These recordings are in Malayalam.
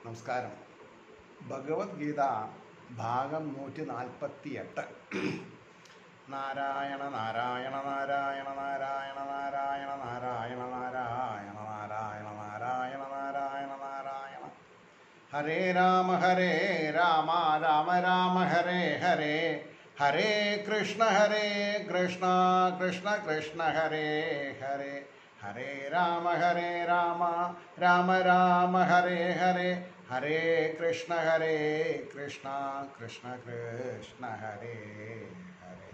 നമസ്കാരം ഭഗവത്ഗീത ഭാഗം നൂറ്റി നാൽപ്പത്തി എട്ട് നാരായണ നാരായണ നാരായണ നാരായണ നാരായണ നാരായണ നാരായണ നാരായണ നാരായണ നാരായണ നാരായണ ഹരേ രാമ ഹരേ രാമ രാമ രാമ ഹരേ ഹരേ ഹരേ കൃഷ്ണ ഹരേ കൃഷ്ണ കൃഷ്ണ കൃഷ്ണ ഹരേ ഹരേ ഹരേ രാമ ഹരേ രാമ രാമ രാമ ഹരേ ഹരേ ഹരേ കൃഷ്ണ ഹരേ കൃഷ്ണ കൃഷ്ണ കൃഷ്ണ ഹരേ ഹരേ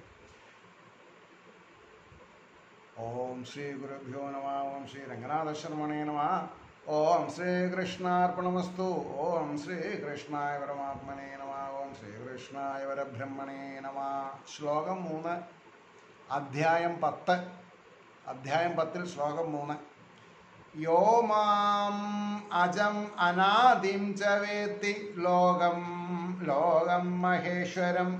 ഓം ശ്രീ ഗുരുഭ്യോ നമ ഓം ശ്രീ രംഗനാഥശർമ്മണേ നമ ഓം ശ്രീ കൃഷ്ണാർപ്പണമസ്തു ഓം ശ്രീ കൃഷ്ണായ പരമാത്മനേ നമ ഓം ശ്രീ കൃഷ്ണായ പരബ്രഹ്മണേ നമ ശ്ലോകം മൂന്ന് അധ്യായം പത്ത് അധ്യായം പത്തിൽ ശ്ലോകം മൂന്ന് യോ മാം അജം അനാദിം ച വേത്തി ലോകം ലോകം മഹേശ്വരം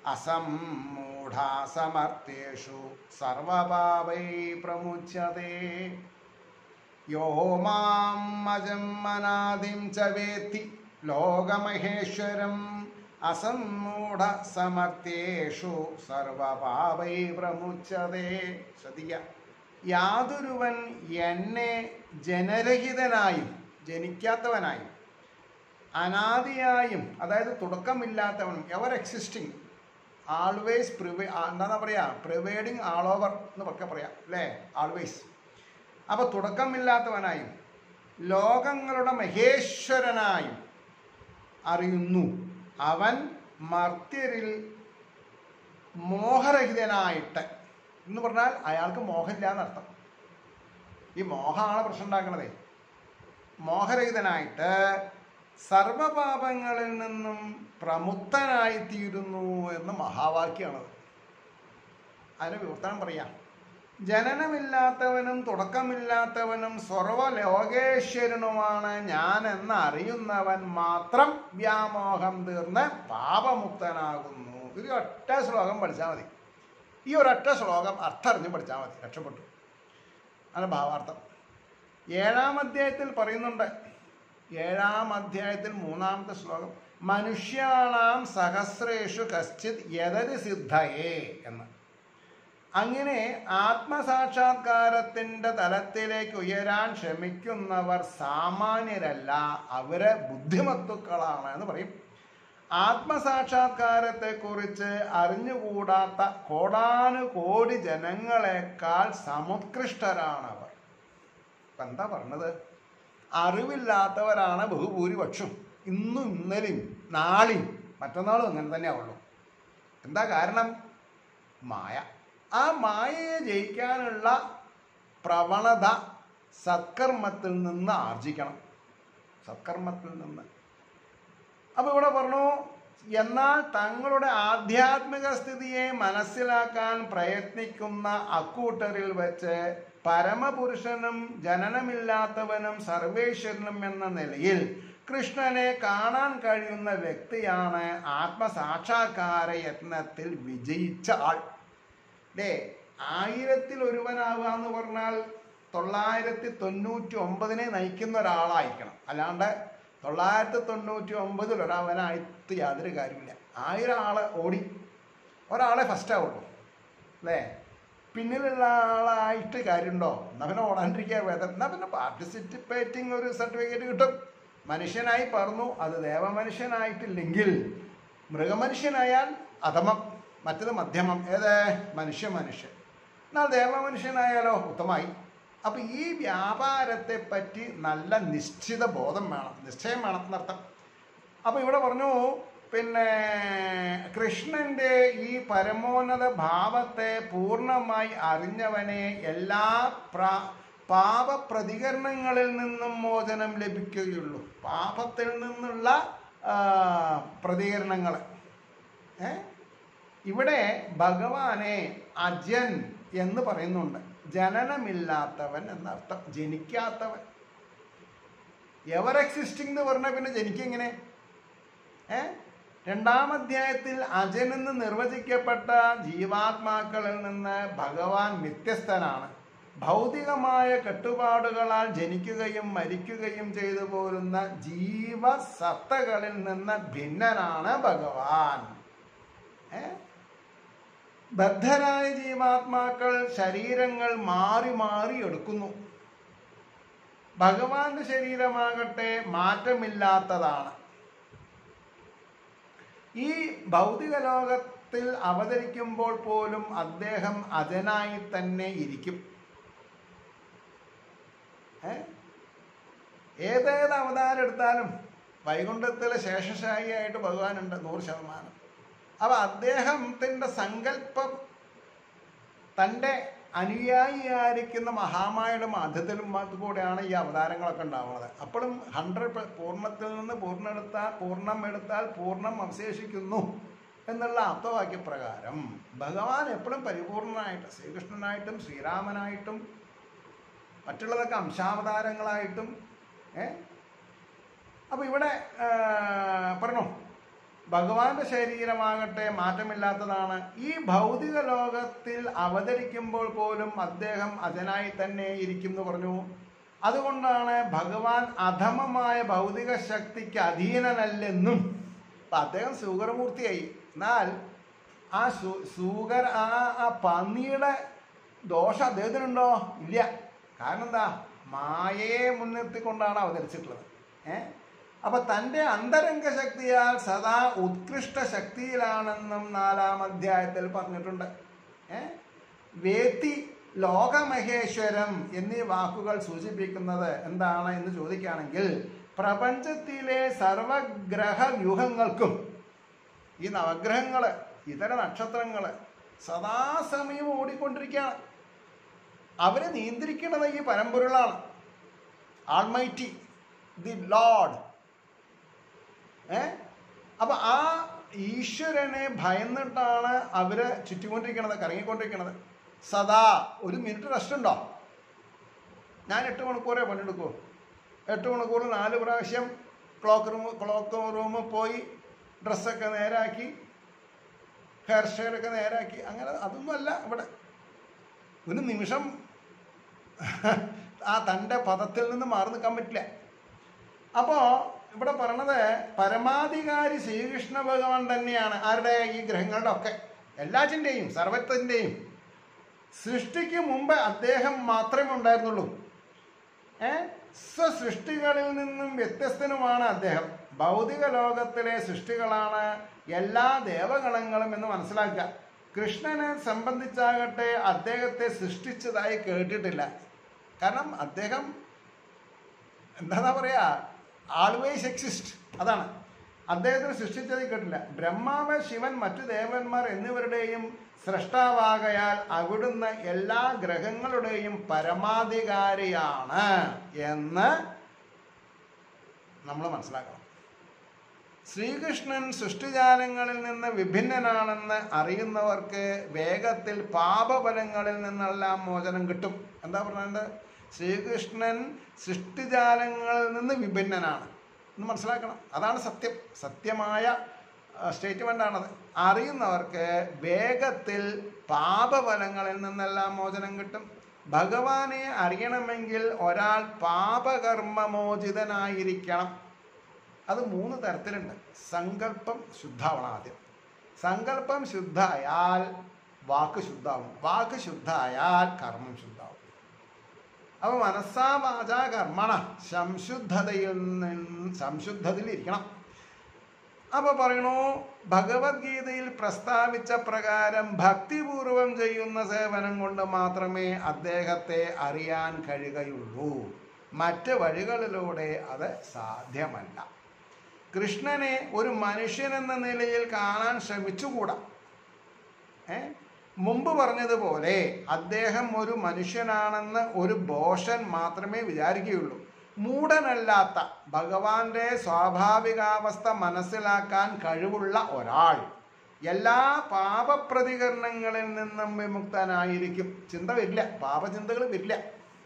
അസമ്മൂഢാസമർത്ഥ്യേഷു സർവപാപൈ പ്രമുച്യത്തെ യോ മാം അജം അനാദിം ച വേത്തി ലോകമഹേശ്വരം അസമ്മൂഢ സമർത്ഥ്യേഷു സർവപാപൈ പ്രമുച്യത്തെ ശ്രദ്ധിക്കുക യാതൊരുവൻ എന്നെ ജനരഹിതനായും ജനിക്കാത്തവനായും അനാദിയായും അതായത് തുടക്കമില്ലാത്തവനും എവർ എക്സിസ്റ്റിംഗ് ആൾവേസ് പ്രിവേ എന്താ പറയുക പ്രിവേഡിങ് ആൾ ഓവർ എന്ന് ഒക്കെ പറയാം അല്ലേ ആൾവേസ് അപ്പോൾ തുടക്കമില്ലാത്തവനായും ലോകങ്ങളുടെ മഹേശ്വരനായും അറിയുന്നു അവൻ മർത്യരിൽ മോഹരഹിതനായിട്ട് എന്ന് പറഞ്ഞാൽ അയാൾക്ക് മോഹമില്ല എന്നർത്ഥം ഈ മോഹമാണ് പ്രശ്നം ഉണ്ടാക്കണതേ മോഹരഹിതനായിട്ട് സർവപാപങ്ങളിൽ നിന്നും പ്രമുക്തനായിത്തീരുന്നു എന്ന് മഹാവാക്യമാണത് അതിന് വിവർത്തനം പറയാം ജനനമില്ലാത്തവനും തുടക്കമില്ലാത്തവനും സർവലോകേശ്വരനുമാണ് ഞാൻ എന്ന് അറിയുന്നവൻ മാത്രം വ്യാമോഹം തീർന്ന് പാപമുക്തനാകുന്നു ഇത് ഒറ്റ ശ്ലോകം പഠിച്ചാൽ മതി ഈ ഒരൊറ്റ ശ്ലോകം അർത്ഥം അറിഞ്ഞ് പഠിച്ചാൽ മതി രക്ഷപ്പെട്ടു അതിന് ഭാവാർത്ഥം ഏഴാം അധ്യായത്തിൽ പറയുന്നുണ്ട് ഏഴാം അധ്യായത്തിൽ മൂന്നാമത്തെ ശ്ലോകം മനുഷ്യാണാം സഹസ്രേഷു കശ്ചിത് യതരി സിദ്ധയേ എന്ന് അങ്ങനെ ആത്മസാക്ഷാത്കാരത്തിൻ്റെ തലത്തിലേക്ക് ഉയരാൻ ശ്രമിക്കുന്നവർ സാമാന്യരല്ല അവര് ബുദ്ധിമത്തുക്കളാണ് എന്ന് പറയും ആത്മസാക്ഷാത്കാരത്തെക്കുറിച്ച് അറിഞ്ഞുകൂടാത്ത കോടാനുകോടി ജനങ്ങളെക്കാൾ സമുത്കൃഷ്ടരാണ് അവർ ഇപ്പം എന്താ പറഞ്ഞത് അറിവില്ലാത്തവരാണ് ബഹുഭൂരിപക്ഷം ഇന്നും ഇന്നലെയും നാളെയും മറ്റന്നാളും അങ്ങനെ തന്നെയാവുള്ളൂ എന്താ കാരണം മായ ആ മായയെ ജയിക്കാനുള്ള പ്രവണത സത്കർമ്മത്തിൽ നിന്ന് ആർജിക്കണം സത്കർമ്മത്തിൽ നിന്ന് അപ്പോൾ ഇവിടെ പറഞ്ഞു എന്നാൽ തങ്ങളുടെ ആധ്യാത്മിക സ്ഥിതിയെ മനസ്സിലാക്കാൻ പ്രയത്നിക്കുന്ന അക്കൂട്ടരിൽ വെച്ച് പരമപുരുഷനും ജനനമില്ലാത്തവനും സർവേശ്വരനും എന്ന നിലയിൽ കൃഷ്ണനെ കാണാൻ കഴിയുന്ന വ്യക്തിയാണ് ആത്മസാക്ഷാത്കാര യത്നത്തിൽ വിജയിച്ച ആൾ ഡേ ആയിരത്തിൽ ഒരുവനാവുക എന്ന് പറഞ്ഞാൽ തൊള്ളായിരത്തി തൊണ്ണൂറ്റി ഒമ്പതിനെ നയിക്കുന്ന ഒരാളായിരിക്കണം അല്ലാണ്ട് തൊള്ളായിരത്തി തൊണ്ണൂറ്റി ഒമ്പതിൽ ഒരാളനായിട്ട് യാതൊരു കാര്യമില്ല ആയിരം ആളെ ഓടി ഒരാളെ ഫസ്റ്റ് ആവുള്ളൂ അല്ലേ പിന്നിലുള്ള ആളായിട്ട് കാര്യമുണ്ടോ എന്നാൽ പിന്നെ ഓടാണ്ടിരിക്കുക വേദം എന്നാൽ പിന്നെ പാർട്ടിസിപ്പേറ്റിംഗ് ഒരു സർട്ടിഫിക്കറ്റ് കിട്ടും മനുഷ്യനായി പറഞ്ഞു അത് ദേവമനുഷ്യനായിട്ടില്ലെങ്കിൽ മൃഗമനുഷ്യനായാൽ അധമം മറ്റത് മധ്യമം ഏത് മനുഷ്യ മനുഷ്യൻ എന്നാൽ ദേവമനുഷ്യനായാലോ ഉത്തമായി അപ്പം ഈ വ്യാപാരത്തെ പറ്റി നല്ല നിശ്ചിത ബോധം വേണം നിശ്ചയം വേണം എന്നർത്ഥം അപ്പം ഇവിടെ പറഞ്ഞു പിന്നെ കൃഷ്ണന്റെ ഈ പരമോന്നത ഭാവത്തെ പൂർണ്ണമായി അറിഞ്ഞവനെ എല്ലാ പ്ര പാപപ്രതികരണങ്ങളിൽ നിന്നും മോചനം ലഭിക്കുകയുള്ളൂ പാപത്തിൽ നിന്നുള്ള പ്രതികരണങ്ങൾ ഏ ഇവിടെ ഭഗവാനെ അജൻ എന്ന് പറയുന്നുണ്ട് ജനനമില്ലാത്തവൻ എന്നർത്ഥം ജനിക്കാത്തവൻ എവർ എക്സിസ്റ്റിംഗ് എന്ന് പറഞ്ഞാൽ പിന്നെ ജനിക്കെങ്ങനെ ഏ രണ്ടാം അധ്യായത്തിൽ അജനെന്ന് നിർവചിക്കപ്പെട്ട ജീവാത്മാക്കളിൽ നിന്ന് ഭഗവാൻ വ്യത്യസ്തനാണ് ഭൗതികമായ കെട്ടുപാടുകളാൽ ജനിക്കുകയും മരിക്കുകയും ചെയ്തു പോരുന്ന ജീവസത്തകളിൽ നിന്ന് ഭിന്നനാണ് ഭഗവാൻ ഏ? ബദ്ധരായ ജീവാത്മാക്കൾ ശരീരങ്ങൾ മാറി മാറി എടുക്കുന്നു ഭഗവാന്റെ ശരീരമാകട്ടെ മാറ്റമില്ലാത്തതാണ് ഈ ഭൗതിക ലോകത്തിൽ അവതരിക്കുമ്പോൾ പോലും അദ്ദേഹം അജനായി തന്നെ ഇരിക്കും ഏ? ഏതേത് അവതാരം എടുത്താലും വൈകുണ്ഠത്തിലെ ശേഷശായിയായിട്ട് ഭഗവാനുണ്ട് നൂറ് ശതമാനം അപ്പം അദ്ദേഹത്തിൻ്റെ സങ്കല്പം തൻ്റെ അനുയായിയായിരിക്കുന്ന മഹാമായുടെ മധ്യത്തിലും കൂടെയാണ് ഈ അവതാരങ്ങളൊക്കെ ഉണ്ടാവുന്നത് അപ്പോഴും ഹൺഡ്രഡ് പൂർണ്ണത്തിൽ നിന്ന് പൂർണ്ണം എടുത്താൽ പൂർണ്ണം എടുത്താൽ പൂർണ്ണം അവശേഷിക്കുന്നു എന്നുള്ള അർത്ഥവാക്യപ്രകാരം ഭഗവാൻ എപ്പോഴും പരിപൂർണനായിട്ട് ശ്രീകൃഷ്ണനായിട്ടും ശ്രീരാമനായിട്ടും മറ്റുള്ളതൊക്കെ അംശാവതാരങ്ങളായിട്ടും ഏ അപ്പോൾ ഇവിടെ ആ, പറഞ്ഞോ ഭഗവാന്റെ ശരീരമാകട്ടെ മാറ്റമില്ലാത്തതാണ് ഈ ഭൗതിക ലോകത്തിൽ അവതരിക്കുമ്പോൾ പോലും അദ്ദേഹം അജനായി തന്നെ ഇരിക്കും എന്ന് പറഞ്ഞു അതുകൊണ്ടാണ് ഭഗവാൻ അധമമായ ഭൗതിക ശക്തിക്ക് അധീനനല്ലെന്നും അപ്പം അദ്ദേഹം സൂകരമൂർത്തിയായി എന്നാൽ ആ സു സൂകർ ആ ആ പന്നിയുടെ ദോഷം അദ്ദേഹത്തിനുണ്ടോ ഇല്ല കാരണം എന്താ മായയെ മുൻനിർത്തിക്കൊണ്ടാണ് അവതരിച്ചിട്ടുള്ളത് ഏ അപ്പൊ തൻ്റെ അന്തരംഗ ശക്തിയാൽ സദാ ഉത്കൃഷ്ട ശക്തിയിലാണെന്നും നാലാം അധ്യായത്തിൽ പറഞ്ഞിട്ടുണ്ട് ഏ വേത്തി ലോകമഹേശ്വരം എന്നീ വാക്കുകൾ സൂചിപ്പിക്കുന്നത് എന്താണ് എന്ന് ചോദിക്കുകയാണെങ്കിൽ പ്രപഞ്ചത്തിലെ സർവഗ്രഹ വ്യൂഹങ്ങൾക്കും ഈ നവഗ്രഹങ്ങൾ ഇതര നക്ഷത്രങ്ങൾ സദാസമയം ഓടിക്കൊണ്ടിരിക്കുകയാണ് അവരെ നിയന്ത്രിക്കുന്നത് ഈ പരമ്പൊരുളാണ് ആൾമൈറ്റി ദി ലോഡ് ഏ അപ്പൊ ആ ഈശ്വരനെ ഭയന്നിട്ടാണ് അവര് ചുറ്റിക്കൊണ്ടിരിക്കണത് കറങ്ങിക്കൊണ്ടിരിക്കണത് സദാ ഒരു മിനിറ്റ് റെസ്റ്റ് ഉണ്ടോ ഞാൻ എട്ട് മണിക്കൂറേ പണിയെടുക്കൂ എട്ട് മണിക്കൂർ നാല് പ്രാവശ്യം ക്ലോക്ക് റൂം ക്ലോക്ക് റൂമിൽ പോയി ഡ്രസ്സൊക്കെ നേരാക്കി ഹെയർ സ്റ്റൈലൊക്കെ നേരാക്കി അങ്ങനെ അതൊന്നുമല്ല ഇവിടെ ഒരു നിമിഷം ആ തൻ്റെ പദത്തിൽ നിന്ന് മാറി നിൽക്കാൻ പറ്റില്ല അപ്പോൾ ഇവിടെ പറയണത് പരമാധികാരി ശ്രീകൃഷ്ണ ഭഗവാൻ തന്നെയാണ് ആരുടെ ഈ ഗ്രഹങ്ങളുടെ ഒക്കെ എല്ലാറ്റിൻ്റെയും സർവത്തിൻ്റെയും സൃഷ്ടിക്ക് മുമ്പ് അദ്ദേഹം മാത്രമേ ഉണ്ടായിരുന്നുള്ളൂ ഏ സ്വസൃഷ്ടികളിൽ നിന്നും വ്യത്യസ്തനുമാണ് അദ്ദേഹം ഭൗതിക ലോകത്തിലെ സൃഷ്ടികളാണ് എല്ലാ ദേവഗണങ്ങളും എന്ന് മനസ്സിലാക്കുക കൃഷ്ണനെ സംബന്ധിച്ചാകട്ടെ അദ്ദേഹത്തെ സൃഷ്ടിച്ചതായി കേട്ടിട്ടില്ല കാരണം അദ്ദേഹം എന്താ പറയാ ആൾവേസ് എക്സിസ്റ്റ് അതാണ് അദ്ദേഹത്തിന് സൃഷ്ടിച്ചതായി കേട്ടില്ല ബ്രഹ്മാവ് ശിവൻ മറ്റു ദേവന്മാർ എന്നിവരുടെയും സൃഷ്ടാവാകയാൽ അവിടുന്ന് എല്ലാ ഗ്രഹങ്ങളുടെയും പരമാധികാരിയാണ് എന്ന് നമ്മൾ മനസ്സിലാക്കണം ശ്രീകൃഷ്ണൻ സൃഷ്ടിജാലങ്ങളിൽ നിന്ന് വിഭിന്നനാണെന്ന് അറിയുന്നവർക്ക് വേഗത്തിൽ പാപഫലങ്ങളിൽ നിന്നെല്ലാം മോചനം കിട്ടും എന്താ പറഞ്ഞത് ശ്രീകൃഷ്ണൻ സൃഷ്ടിജാലങ്ങളിൽ നിന്ന് വിഭിന്നനാണ് എന്ന് മനസ്സിലാക്കണം അതാണ് സത്യം സത്യമായ സ്റ്റേറ്റ്മെൻ്റാണത് അറിയുന്നവർക്ക് വേഗത്തിൽ പാപഫലങ്ങളിൽ നിന്നെല്ലാം മോചനം കിട്ടും ഭഗവാനെ അറിയണമെങ്കിൽ ഒരാൾ പാപകർമ്മമോചിതനായിരിക്കണം അത് മൂന്ന് തരത്തിലുണ്ട് സങ്കല്പം ശുദ്ധാവണം ആദ്യം സങ്കല്പം ശുദ്ധായാൽ വാക്ക് ശുദ്ധാവും വാക്ക് ശുദ്ധായാൽ കർമ്മം ശുദ്ധാവും അപ്പൊ മനസ്സാ വാച കർമ്മണ സംശുദ്ധതയിൽ നിന്ന് സംശുദ്ധതയിൽ ഇരിക്കണം അപ്പൊ പറയണു ഭഗവത്ഗീതയിൽ പ്രസ്താവിച്ച പ്രകാരം ഭക്തിപൂർവം ചെയ്യുന്ന സേവനം കൊണ്ട് മാത്രമേ അദ്ദേഹത്തെ അറിയാൻ കഴിയുകയുള്ളൂ മറ്റ് വഴികളിലൂടെ അത് സാധ്യമല്ല കൃഷ്ണനെ ഒരു മനുഷ്യനെന്ന നിലയിൽ കാണാൻ ശ്രമിച്ചുകൂടാ ഏ മുമ്പ് പറഞ്ഞതുപോലെ അദ്ദേഹം ഒരു മനുഷ്യനാണെന്ന് ഒരു ബോഷൻ മാത്രമേ വിചാരിക്കുകയുള്ളൂ മൂടനല്ലാത്ത ഭഗവാന്റെ സ്വാഭാവികാവസ്ഥ മനസ്സിലാക്കാൻ കഴിവുള്ള ഒരാൾ എല്ലാ പാപപ്രതികരണങ്ങളിൽ നിന്നും വിമുക്തനായിരിക്കും ചിന്ത വരില്ല പാപചിന്തകൾ വരില്ല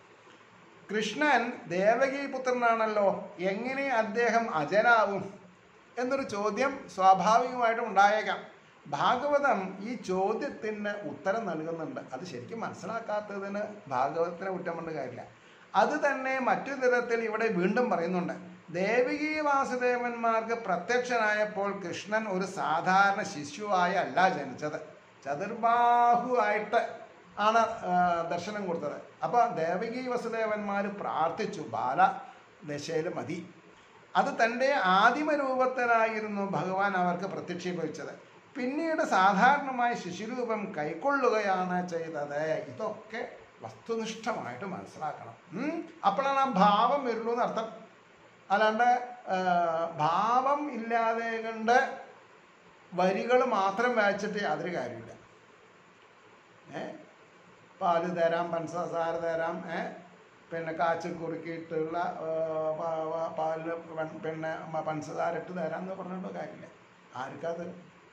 കൃഷ്ണൻ ദേവകി പുത്രനാണല്ലോ എങ്ങനെ അദ്ദേഹം അജനാവും എന്നൊരു ചോദ്യം സ്വാഭാവികമായിട്ടും ഉണ്ടായേക്കാം ഭാഗവതം ഈ ചോദ്യത്തിന് ഉത്തരം നൽകുന്നുണ്ട് അത് ശരിക്കും മനസ്സിലാക്കാത്തതിന് ഭാഗവതത്തിനെ കുറ്റം കൊണ്ട് കാര്യമില്ല അത് തന്നെ മറ്റു തരത്തിൽ ഇവിടെ വീണ്ടും പറയുന്നുണ്ട് ദേവികി വാസുദേവന്മാർക്ക് പ്രത്യക്ഷനായപ്പോൾ കൃഷ്ണൻ ഒരു സാധാരണ ശിശുവായി അല്ല ജനിച്ചത് ചതുർബാഹുവായിട്ട് ആണ് ആ, ദർശനം കൊടുത്തത് അപ്പോൾ ദേവകി വസുദേവന്മാർ പ്രാർത്ഥിച്ചു ബാല ദശയിൽ മതി അത് തൻ്റെ ആദിമ രൂപത്തിലായിരുന്നു ഭഗവാൻ അവർക്ക് പ്രത്യക്ഷീഭവിച്ചത് പിന്നീട് സാധാരണമായ ശിശുരൂപം കൈക്കൊള്ളുകയാണ് ചെയ്തത് ഇതൊക്കെ വസ്തുനിഷ്ഠമായിട്ട് മനസ്സിലാക്കണം ഉം? അപ്പോഴാണ് ആ ഭാവം വരുള്ളൂ എന്നർത്ഥം അല്ലാണ്ട് ആ, ഭാവം ഇല്ലാതെ കണ്ട് വരികൾ മാത്രം വായിച്ചിട്ട് യാതൊരു കാര്യമില്ല ഏ പാല് തരാം പഞ്ചസാര തരാം ഏ പിന്നെ കാച്ച് കുറുക്കിയിട്ടുള്ള ആ, പാ- പാ- പാലിൽ വൺ- പിന്നെ മ- പഞ്ചസാര ഇട്ട് തരാം എന്ന് പറഞ്ഞിട്ട് കാര്യമില്ല ആർക്കത്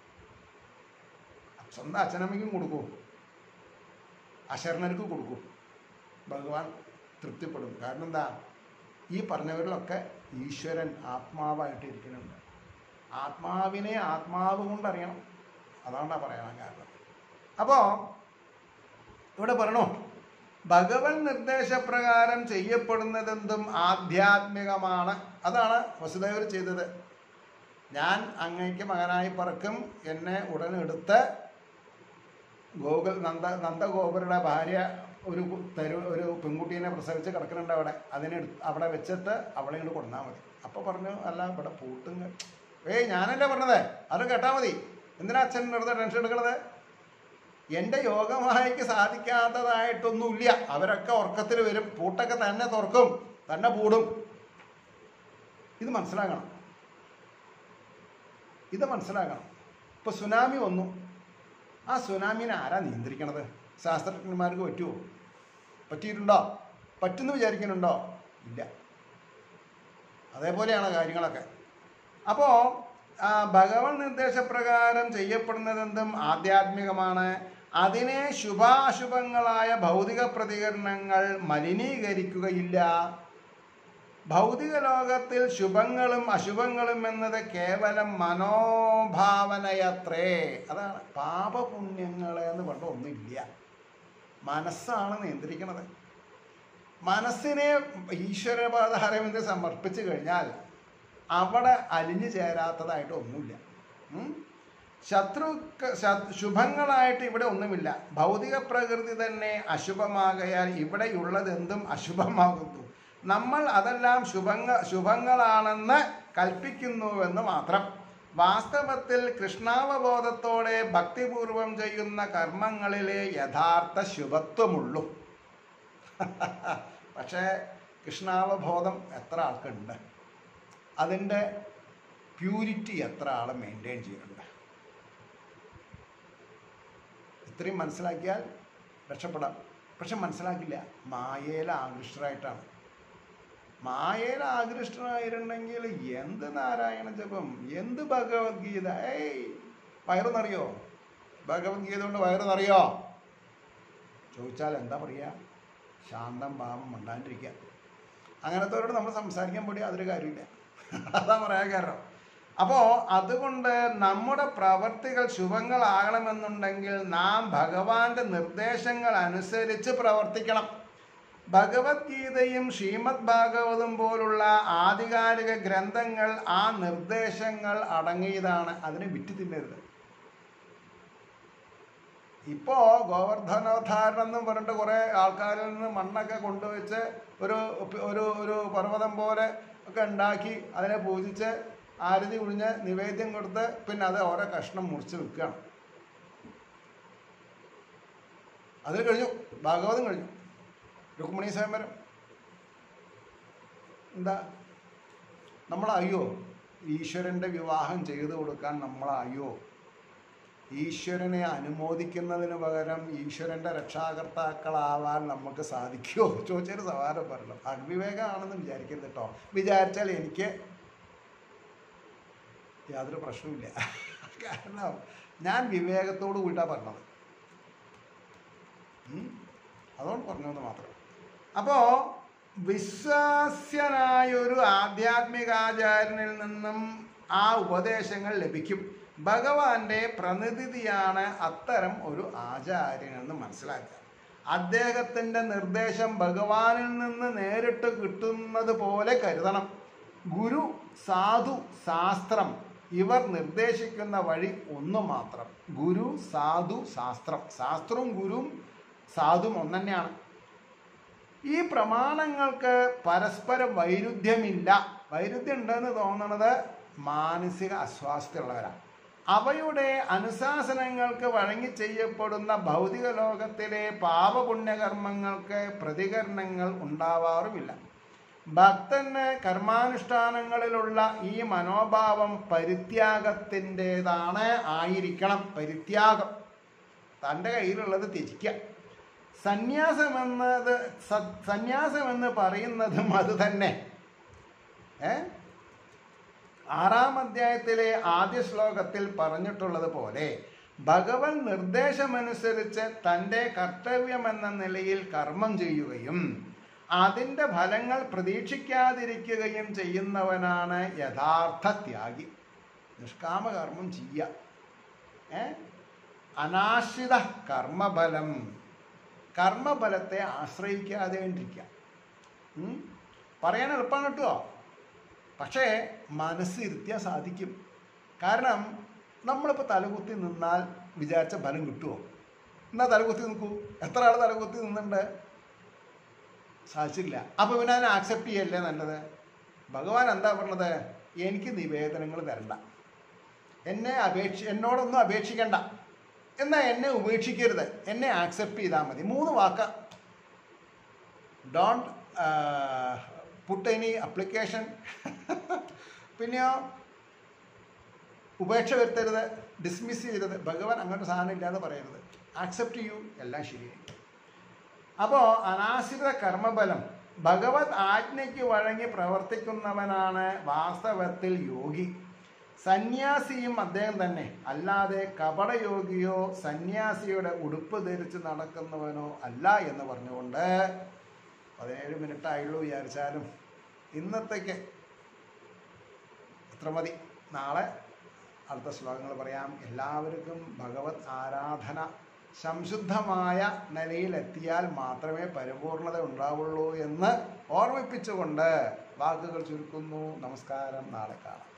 സ്വന്തം അച്ഛനമ്മയ്ക്കും കൊടുക്കൂ അശരണർക്ക് കൊടുക്കൂ ഭഗവാൻ തൃപ്തിപ്പെടും കാരണം എന്താ ഈ പറഞ്ഞവരിലൊക്കെ ഈശ്വരൻ ആത്മാവായിട്ട് ഇരിക്കുന്നുണ്ട് ആത്മാവിനെ ആത്മാവ് കൊണ്ട് അറിയണം അതുകൊണ്ടാണ് പറയാൻ കാരണം അപ്പോൾ ഇവിടെ പറയണു ഭഗവൻ നിർദ്ദേശപ്രകാരം ചെയ്യപ്പെടുന്നതെന്തും ആധ്യാത്മികമാണ് അതാണ് വസുദേവർ ചെയ്തത് ഞാൻ അങ്ങയ്ക്ക് മകനായി പറക്കും എന്നെ ഉടനെടുത്ത് ഗോകുൽ നന്ദ നന്ദഗോപരുടെ ഭാര്യ ഒരു കു- തരു ഒരു പെൺകുട്ടീനെ പ്രസവിച്ച് കിടക്കുന്നുണ്ട് അവിടെ അതിനെ എടുത്ത് അവിടെ വെച്ചിട്ട് അവളെ ഇങ്ങോട്ട് കൊണ്ടാൽ മതി അപ്പോൾ പറഞ്ഞു അല്ല ഇവിടെ പൂട്ടുങ്ങ ഏയ് ഞാനല്ലേ പറഞ്ഞത് അത് കേട്ടാൽ മതി എന്തിനാ അച്ഛൻ വെറുതെ ടെൻഷൻ എടുക്കണത് എൻ്റെ യോഗമായിക്ക് സാധിക്കാത്തതായിട്ടൊന്നുമില്ല അവരൊക്കെ ഉറക്കത്തിൽ വരും പൂട്ടൊക്കെ തന്നെ തുറക്കും തന്നെ പൂടും ഇത് മനസ്സിലാക്കണം ഇത് മനസ്സിലാക്കണം ഇപ്പോൾ സുനാമി വന്നു ആ സുനാമിനെ ആരാ നിയന്ത്രിക്കണത് ശാസ്ത്രജ്ഞന്മാർക്ക് പറ്റുമോ പറ്റിയിട്ടുണ്ടോ പറ്റുമെന്ന് വിചാരിക്കുന്നുണ്ടോ ഇല്ല അതേപോലെയാണ് കാര്യങ്ങളൊക്കെ അപ്പോൾ ഭഗവൻ നിർദ്ദേശപ്രകാരം ചെയ്യപ്പെടുന്നതെന്തും ആധ്യാത്മികമാണ് അതിനെ ശുഭാശുഭങ്ങളായ ഭൗതിക പ്രതികരണങ്ങൾ മലിനീകരിക്കുകയില്ല ഭൗതിക ലോകത്തിൽ ശുഭങ്ങളും അശുഭങ്ങളും എന്നത് കേവലം മനോഭാവനയത്രേ അതാണ് പാപപുണ്യങ്ങൾ എന്ന് പറഞ്ഞ ഒന്നുമില്ല മനസ്സാണ് നിയന്ത്രിക്കുന്നത് മനസ്സിനെ ഈശ്വരപാധാരവിന്ദ് സമർപ്പിച്ചു കഴിഞ്ഞാൽ അവിടെ അലിഞ്ഞു ചേരാത്തതായിട്ട് ഒന്നുമില്ല ഉം? ശത്രു ശ- ശുഭങ്ങളായിട്ട് ഇവിടെ ഒന്നുമില്ല ഭൗതിക പ്രകൃതി തന്നെ അശുഭമാകയാൽ ഇവിടെയുള്ളത് എന്തും അശുഭമാകുന്നു നമ്മൾ അതെല്ലാം ശുഭങ്ങ ശുഭങ്ങളാണെന്ന് കൽപ്പിക്കുന്നുവെന്ന് മാത്രം വാസ്തവത്തിൽ കൃഷ്ണാവബോധത്തോടെ ഭക്തിപൂർവം ചെയ്യുന്ന കർമ്മങ്ങളിലെ യഥാർത്ഥ ശുഭത്വമുള്ളൂ പക്ഷേ കൃഷ്ണാവബോധം എത്ര ആൾക്കുണ്ട് അതിൻ്റെ പ്യൂരിറ്റി എത്ര ആൾ മെയിൻറ്റെയിൻ ചെയ്യുന്നുണ്ട് ഇത്രയും മനസ്സിലാക്കിയാൽ രക്ഷപ്പെടാം പക്ഷെ മനസ്സിലാക്കില്ല മായയിൽ ആകൃഷ്ടരായിട്ടാണ് മായയിൽ ആകൃഷ്ടനായിരുന്നെങ്കിൽ എന്ത് നാരായണ ജപം എന്ത് ഭഗവത്ഗീത ഏയ് വയറ് നിറയോ ഭഗവത്ഗീത കൊണ്ട് വയറ് നിറയോ ചോദിച്ചാൽ എന്താ പറയുക ശാന്തം ഭാവം മണ്ടാണ്ടിരിക്കുക അങ്ങനത്തെവരോട് നമ്മൾ സംസാരിക്കാൻ കൂടി അതൊരു കാര്യമില്ല അതാ പറയാൻ കാരണം അപ്പോൾ അതുകൊണ്ട് നമ്മുടെ പ്രവർത്തികൾ ശുഭങ്ങളാകണമെന്നുണ്ടെങ്കിൽ നാം ഭഗവാന്റെ നിർദ്ദേശങ്ങൾ അനുസരിച്ച് പ്രവർത്തിക്കണം ഭഗവത്ഗീതയും ശ്രീമദ് ഭാഗവതം പോലുള്ള ആധികാരിക ഗ്രന്ഥങ്ങൾ ആ നിർദ്ദേശങ്ങൾ അടങ്ങിയതാണ് അതിനെ വിറ്റ് തിന്നരുത് ഇപ്പോൾ ഗോവർദ്ധനോദ്ധാരണം എന്നും പറഞ്ഞിട്ട് കുറേ ആൾക്കാരിൽ നിന്ന് മണ്ണൊക്കെ കൊണ്ടുവച്ച് ഒരു ഒരു ഒരു പർവ്വതം പോലെ ഒക്കെ ഉണ്ടാക്കി അതിനെ പൂജിച്ച് ആരതി കുഴിഞ്ഞ് നിവേദ്യം കൊടുത്ത് പിന്നെ അത് ഓരോ കഷ്ണം മുറിച്ച് വെക്കുകയാണ് അത് കഴിഞ്ഞു ഭാഗവതം കഴിഞ്ഞു രുക്മിണി സ്വയംവരം എന്താ നമ്മളയ്യോ ഈശ്വരൻ്റെ വിവാഹം ചെയ്തു കൊടുക്കാൻ നമ്മളയ്യോ ഈശ്വരനെ അനുമോദിക്കുന്നതിന് പകരം ഈശ്വരൻ്റെ രക്ഷാകർത്താക്കളാവാൻ നമുക്ക് സാധിക്കുമോ ചോദിച്ചൊരു സവാരം പറഞ്ഞു അവിവേകമാണെന്ന് വിചാരിക്കരുത് കേട്ടോ വിചാരിച്ചാൽ എനിക്ക് യാതൊരു പ്രശ്നവുമില്ല കാരണം ഞാൻ വിവേകത്തോട് കൂട്ടാണ് പറഞ്ഞത് ഉം? അതുകൊണ്ട് പറഞ്ഞതെന്ന് മാത്രം അപ്പോൾ വിശ്വാസ്യനായൊരു ആധ്യാത്മികാചാര്യനിൽ നിന്നും ആ ഉപദേശങ്ങൾ ലഭിക്കും ഭഗവാന്റെ പ്രതിനിധിയാണ് അത്തരം ഒരു ആചാര്യനെന്ന് മനസ്സിലാക്കുക അദ്ദേഹത്തിൻ്റെ നിർദ്ദേശം ഭഗവാനിൽ നിന്ന് നേരിട്ട് കിട്ടുന്നത് പോലെ കരുതണം ഗുരു സാധു ശാസ്ത്രം ഇവർ നിർദ്ദേശിക്കുന്ന വഴി ഒന്ന് മാത്രം ഗുരു സാധു ശാസ്ത്രം ശാസ്ത്രവും ഗുരുവും സാധുവും ഒന്നെന്നെയാണ് ഈ പ്രമാണങ്ങൾക്ക് പരസ്പര വൈരുദ്ധ്യമില്ല വൈരുദ്ധ്യം ഉണ്ടെന്ന് തോന്നുന്നത് മാനസിക അസ്വാസ്ഥ്യമുള്ളവരാണ് അവയുടെ അനുശാസനങ്ങൾക്ക് വഴങ്ങി ചെയ്യപ്പെടുന്ന ഭൗതിക ലോകത്തിലെ പാപപുണ്യകർമ്മങ്ങൾക്ക് പ്രതികരണങ്ങൾ ഉണ്ടാവാറുമില്ല ഭക്തന് കർമാനുഷ്ഠാനങ്ങളിലുള്ള ഈ മനോഭാവം പരിത്യാഗത്തിൻ്റെതാണ് ആയിരിക്കണം പരിത്യാഗം തൻ്റെ കയ്യിലുള്ളത് ത്യജിക്കുക സന്യാസമെന്നത് സ- സന്യാസമെന്ന് പറയുന്നതും അത് തന്നെ ഏ ആറാം അധ്യായത്തിലെ ആദ്യ ശ്ലോകത്തിൽ പറഞ്ഞിട്ടുള്ളത് പോലെ ഭഗവൻ നിർദ്ദേശമനുസരിച്ച് തൻ്റെ കർത്തവ്യമെന്ന നിലയിൽ കർമ്മം ചെയ്യുകയും അതിൻ്റെ ഫലങ്ങൾ പ്രതീക്ഷിക്കാതിരിക്കുകയും ചെയ്യുന്നവനാണ് യഥാർത്ഥ ത്യാഗി നിഷ്കാമകർമ്മം ചെയ്യുക ഏ അനാശ്രിത കർമ്മഫലം കർമ്മഫലത്തെ ആശ്രയിക്കാതെ ഇരിക്കുക ഉം? പറയാൻ എളുപ്പമാണ് കേട്ടോ പക്ഷേ മനസ്സിരുത്തിയാൽ സാധിക്കും കാരണം നമ്മളിപ്പോൾ തലകുത്തി നിന്നാൽ വിചാരിച്ച ഫലം കിട്ടുമോ എന്നാൽ തലകുത്തി നിൽക്കൂ എത്ര ആൾ തലകുത്തി നിന്നുണ്ട് സാധിച്ചില്ല അപ്പോൾ പിന്നെ അതിനെ ആക്സെപ്റ്റ് ചെയ്യല്ലേ നല്ലത് ഭഗവാൻ എന്താ പറഞ്ഞത് എനിക്ക് നിവേദനങ്ങൾ തരണ്ട എന്നെ അപേക്ഷ എന്നോടൊന്നും അപേക്ഷിക്കണ്ട എന്നാൽ എന്നെ ഉപേക്ഷിക്കരുത് എന്നെ ആക്സെപ്റ്റ് ചെയ്താൽ മതി മൂന്ന് വാക്ക ഡോണ്ട് പുട്ട് എനി അപ്ലിക്കേഷൻ പിന്നെയോ ഉപേക്ഷ വരുത്തരുത് ഡിസ്മിസ് ചെയ്യരുത് ഭഗവാൻ അങ്ങോട്ട് സാധനം ഇല്ലാതെ പറയരുത് ആക്സെപ്റ്റ് ചെയ്യൂ എല്ലാം ശരിയായി അപ്പോൾ അനാശ്രിത കർമ്മബലം ഭഗവത് ആജ്ഞയ്ക്ക് വഴങ്ങി പ്രവർത്തിക്കുന്നവനാണ് വാസ്തവത്തിൽ യോഗി സന്യാസിയും അദ്ദേഹം തന്നെ അല്ലാതെ കപടയോഗിയോ സന്യാസിയുടെ ഉടുപ്പ് ധരിച്ച് നടക്കുന്നവനോ അല്ല എന്ന് പറഞ്ഞുകൊണ്ട് പതിനേഴ് മിനിറ്റ് ആയുള്ളൂ വിചാരിച്ചാലും ഇന്നത്തേക്ക് ഇത്ര മതി നാളെ അടുത്ത ശ്ലോകങ്ങൾ പറയാം എല്ലാവർക്കും ഭഗവത് ആരാധന സംശുദ്ധമായ നിലയിലെത്തിയാൽ മാത്രമേ പരിപൂർണത ഉണ്ടാവുള്ളൂ എന്ന് ഓർമ്മിപ്പിച്ചുകൊണ്ട് വാക്കുകൾ ചുരുക്കുന്നു നമസ്കാരം നാളെ കാണാം